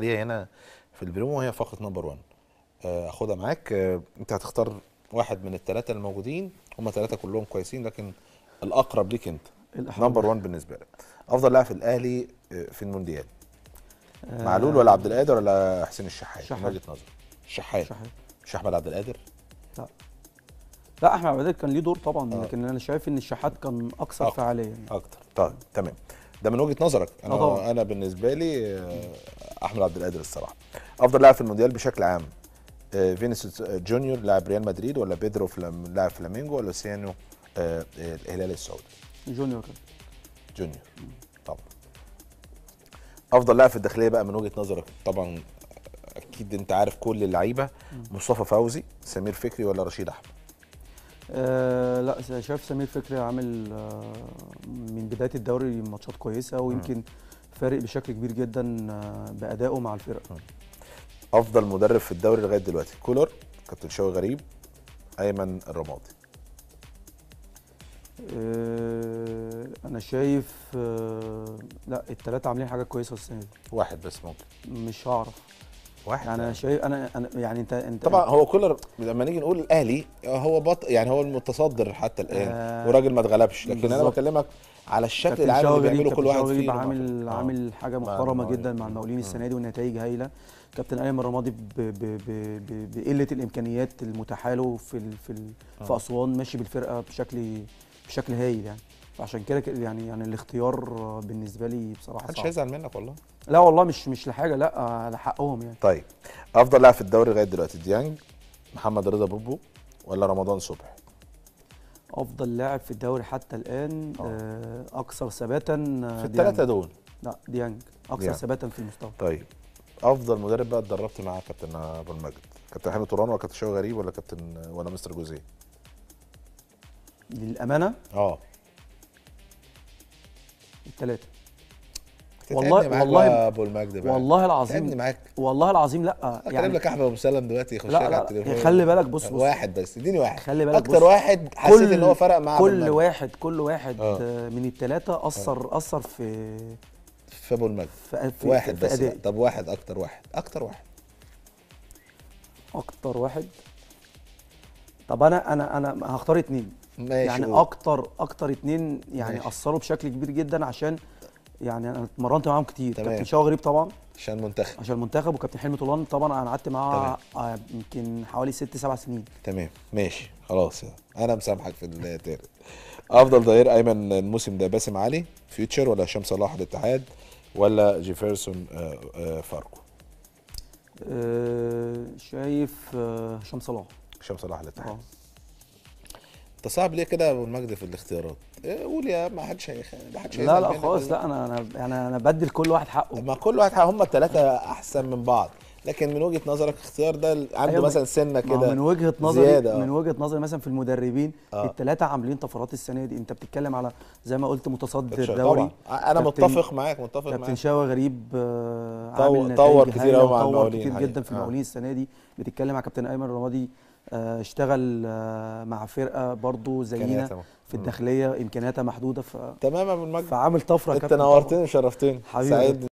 الفخريه هنا في البريمو وهي فقره نمبر 1 اخدها معاك آه، انت هتختار واحد من الثلاثه الموجودين هم ثلاثه كلهم كويسين لكن الاقرب ليك انت الأحرى. نمبر 1 بالنسبه لك افضل لاعب في الاهلي آه، في المونديال آه، معلول ولا عبد القادر ولا حسين الشحات من شحات. وجهه نظر الشحات شحات. مش احمد عبد القادر لا لا احمد عبد القادر كان ليه دور طبعا آه. لكن انا شايف ان الشحات كان اكثر أكتر. فعاليه يعني. اكتر طيب تمام ده من وجهه نظرك آه انا طبعا. انا بالنسبه لي آه، احمد عبد القادر الصراحه افضل لاعب في المونديال بشكل عام آه، فينيسيوس جونيور لاعب ريال مدريد ولا بيدرو فلام لاعب فلامينجو ولا سيانو آه، آه، الهلال السعودي جونيور جونيور طبعا افضل لاعب في الداخليه بقى من وجهه نظرك طبعا اكيد انت عارف كل اللعيبه مصطفى فوزي سمير فكري ولا رشيد احمد آه لا شايف سمير فكري عامل آه من بدايه الدوري ماتشات كويسه ويمكن فارق بشكل كبير جدا آه بادائه مع الفرقه افضل مدرب في الدوري لغايه دلوقتي كولر كابتن شوقي غريب ايمن الرمادي آه انا شايف آه لا الثلاثه عاملين حاجه كويسه السنه دي واحد بس ممكن مش هعرف واحد يعني انا شايف انا, أنا يعني انت انت طبعا هو كولر لما نيجي نقول الاهلي هو بط يعني هو المتصدر حتى الان آه، وراجل ما اتغلبش لكن انا بالظبط. بكلمك على الشكل كابتن العام شوقي اللي غريب- بيعمله كل كابتن واحد شوقي غريب فينا عامل آه. عامل حاجه مع محترمه المقاولين. جدا مع المقاولين السنه دي والنتائج هايله كابتن ايمن رمادي ب- ب- ب- ب- بقله الامكانيات المتاحه له في ال في ال في آه. اسوان ماشي بالفرقه بشكل بشكل هايل يعني فعشان كده ك- يعني يعني الاختيار بالنسبه لي بصراحه محدش صعب هيزعل منك والله لا والله مش مش لحاجه لا على حقهم يعني طيب افضل لاعب في الدوري لغايه دلوقتي ديانج محمد رضا بوبو ولا رمضان صبحي افضل لاعب في الدوري حتى الان آه. آه، اكثر ثباتا آه، في الثلاثه ديانج. دول لا ديانج اكثر ديانج. ثباتا في المستوى طيب افضل مدرب بقى اتدربت معاه كابتن ابو المجد كابتن حامد طوران ولا كابتن شوقي غريب ولا كابتن ولا مستر جوزيه للامانه اه الثلاثه تتعبني والله- معاك والله- بقى ابو المجد بقى والله تتعبني العظيم معاك والله العظيم لا اكلم يعني لك احمد ابو سلم دلوقتي يخش لا، لك لا، على التليفون خلي بالك بص- بص. واحد بس اديني واحد خلي بالك اكتر بص. واحد حسيت ان هو فرق معاه أبو كل المجد. واحد كل واحد آه. آه. من الثلاثه اثر اثر في في ابو المجد في, في واحد في بس أدائي. بقى. طب واحد اكتر واحد اكتر واحد اكتر واحد طب انا انا انا هختار اتنين ماشي يعني قول. اكتر اكتر اتنين يعني ماشي. اثروا بشكل كبير جدا عشان يعني انا اتمرنت معاهم كتير تمام. كابتن شوقي غريب طبعا عشان منتخب عشان المنتخب وكابتن حلمي طولان طبعا انا قعدت معاه آه، يمكن حوالي ست سبع سنين تمام ماشي خلاص انا مسامحك في التالت افضل ظهير ايمن الموسم ده باسم علي فيوتشر ولا هشام صلاح الاتحاد ولا جيفرسون آه، آه، فاركو آه، شايف آه، هشام صلاح هشام صلاح الاتحاد اه انت صعب ليه كده يا ابو المجد في الاختيارات إيه، قول يا ما حدش هيخ... ما حدش لا هيزعل لا منك خالص ولا- لا انا انا يعني انا بدي لكل واحد حقه ما كل واحد هم الثلاثه احسن من بعض لكن من وجهه نظرك اختيار ده عنده أيوة، مثلا سنه ما هو كده من وجهه نظري زيادة، آه. من وجهه نظري مثلا في المدربين آه. الثلاثه عاملين طفرات السنه دي انت بتتكلم على زي ما قلت متصدر طبعا دوري انا كابتن- متفق معاك متفق كابتن معاك شاوي غريب آه، طور- عامل طور نتائج كتير هايلة أوي مع وطور المقاولين كتير حقيقة. جدا في آه. المقاولين السنه دي بتتكلم على كابتن ايمن رمادي آه، اشتغل آه، مع فرقه برضو زينا إمكانياتها. في مم. الداخليه امكانياتها محدوده ف... تمام يا ابو المجد فعامل طفره يا انت كابتن طبعاً. نورتني وشرفتني حبيبي. سعيد